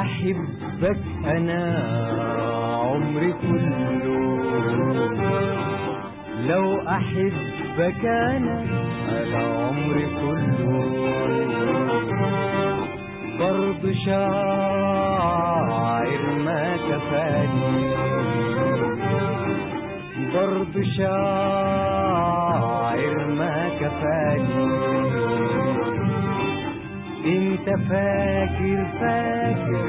أحبك أنا عمري كله لو أحبك أنا العمر كله برضو شاعر ما كفاني برضو شاعر ما كفاني انت فاكر فاكر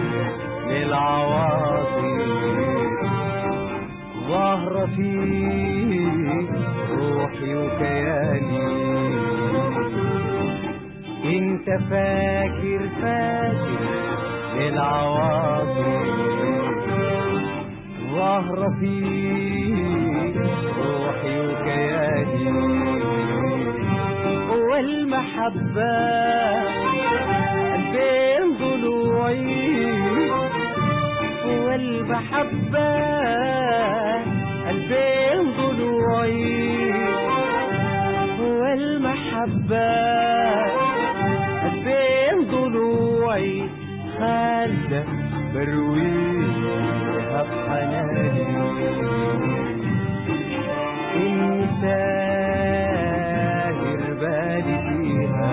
للعواطف ظاهرة فيك روحي وكياني انت فاكر فاكر للعواطف ظاهرة فيك روحي وكياني والمحبة بين ضلوعي والمحبة بين ضلوعي والمحبة بين ضلوعي خالدة برويها بحناني إني ساهر بالي فيها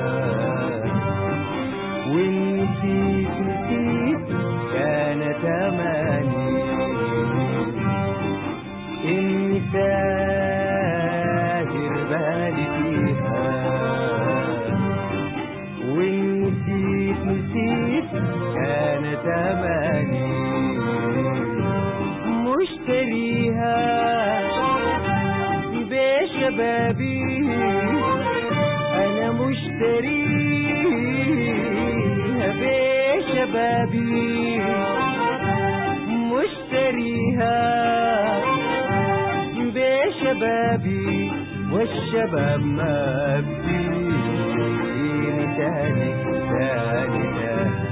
وإن نسيت نسيت كان تماني إني ساهر بالي فيها وإن نسيت نسيت كان تماني مشتريها بشبابي أنا مشتريها بشبابي مشتريها بشبابي والشباب ما بديني تاني تاني تاني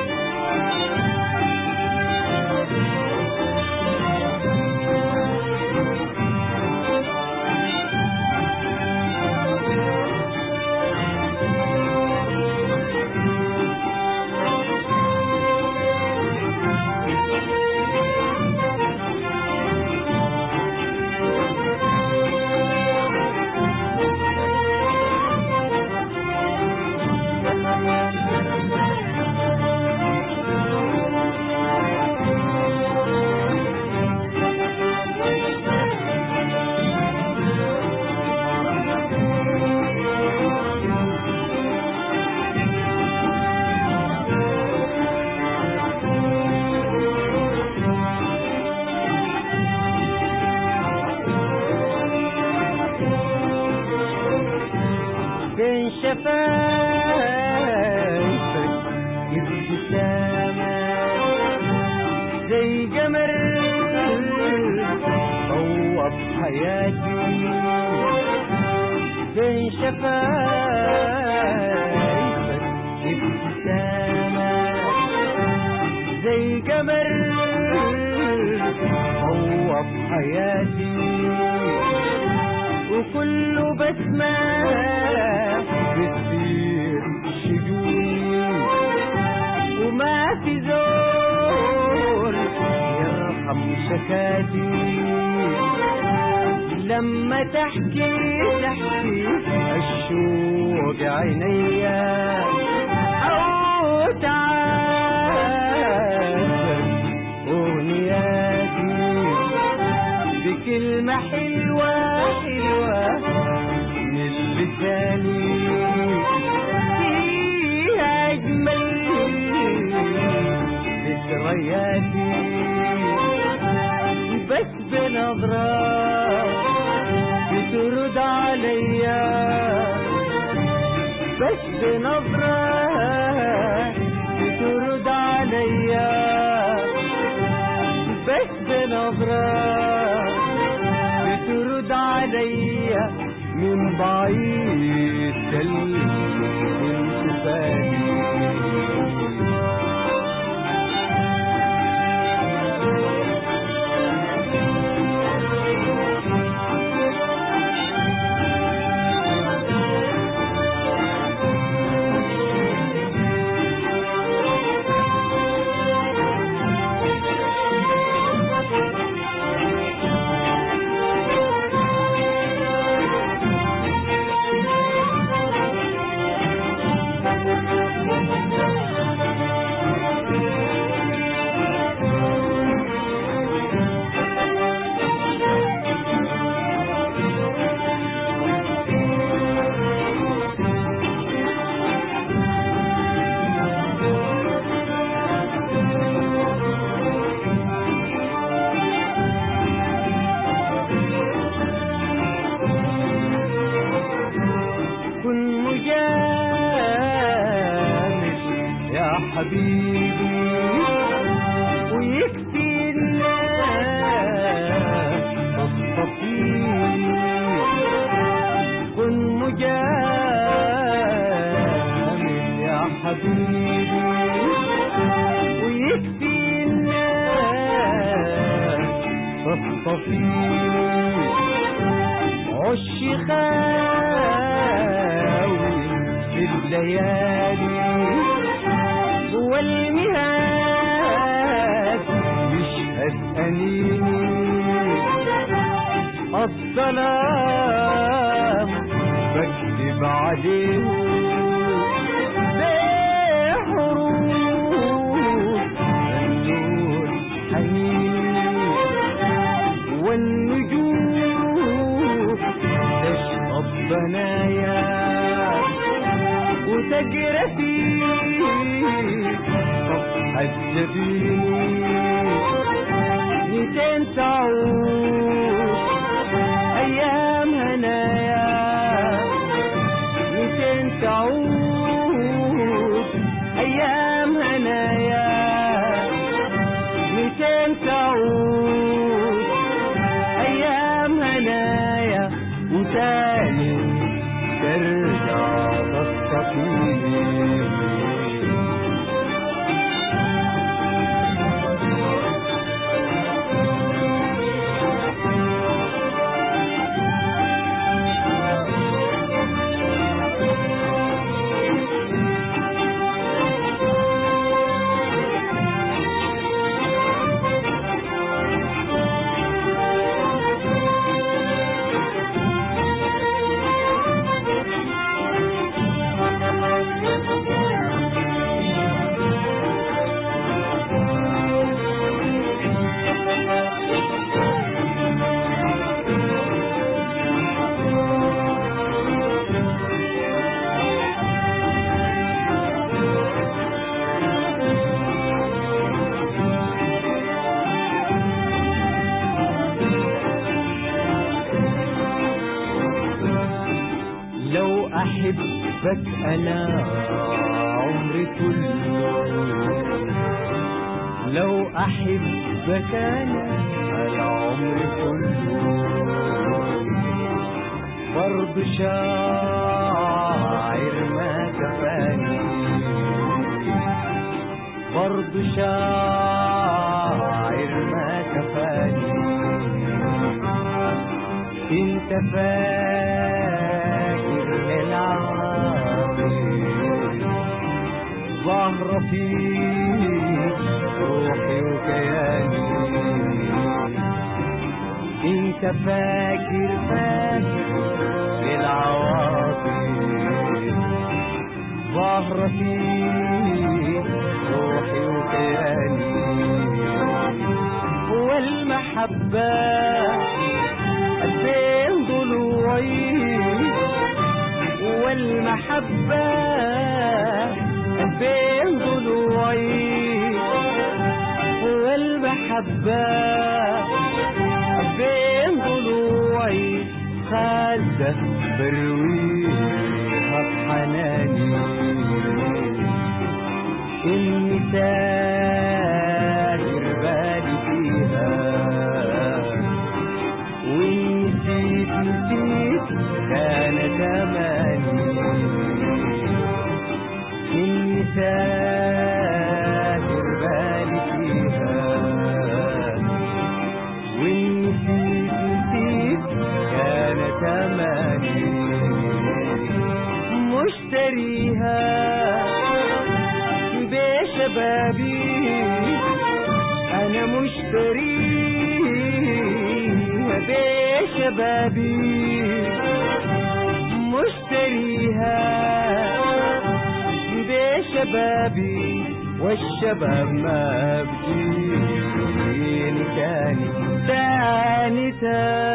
بين شفايفك ابتسامة زي جمر صوب حياتي بين شفايفك ابتسامة زي جمر صوب حياتي وكل بسمة بتصير شجون وما في زول يرحم شكاتي لما تحكي تحكي الشوق عينيا أو تعاتب أغنياتي بكلمة حلوة حلوة من لساني فيها أجمل ذكرياتي بس بنظرة بترد عليا بس بنظرة بترد عليا بس بنظرة بترد عليا من بعيد كلمة شفاني حبيبي ويكفي الناس تصطفيني كن مجامل يا حبيبي ويكفي الناس تصطفيني عش خاوي في الليالي والمهاد يشهد أنيني الظلام بكذب عليه بحروف النور حنين والنجوم تشرب بنايا وتجرى في صفحة جبين ميتين تعود أيام هنايا ميتين تعود أيام هنايا ميتين تعود أيام هنايا وتاني ترجع تستقيم لو أحبك أنا عمري كله لو أحبك أنا العمر كله برضو شاعر ما كفاني برضو شاعر ما كفاني انت فاكر للعاطف ظهر فيك روحي وكياني انت فاكر فاكر للعواطف ظهر فيك روحي وكياني والمحبة بين ضلوعي والمحبة بين ضلوعي والمحبة بين ضلوعي خالدة برويها بحناني إني ساهر بالي فيها وإن نسيت نسيت كان زماني إني ساهر بالي فيها وإن نسيت نسيت كان زماني مشتريها بشبابي أنا مشتريها بشبابي مشتريها بشبابي والشباب ما بجيني تاني تاني تاني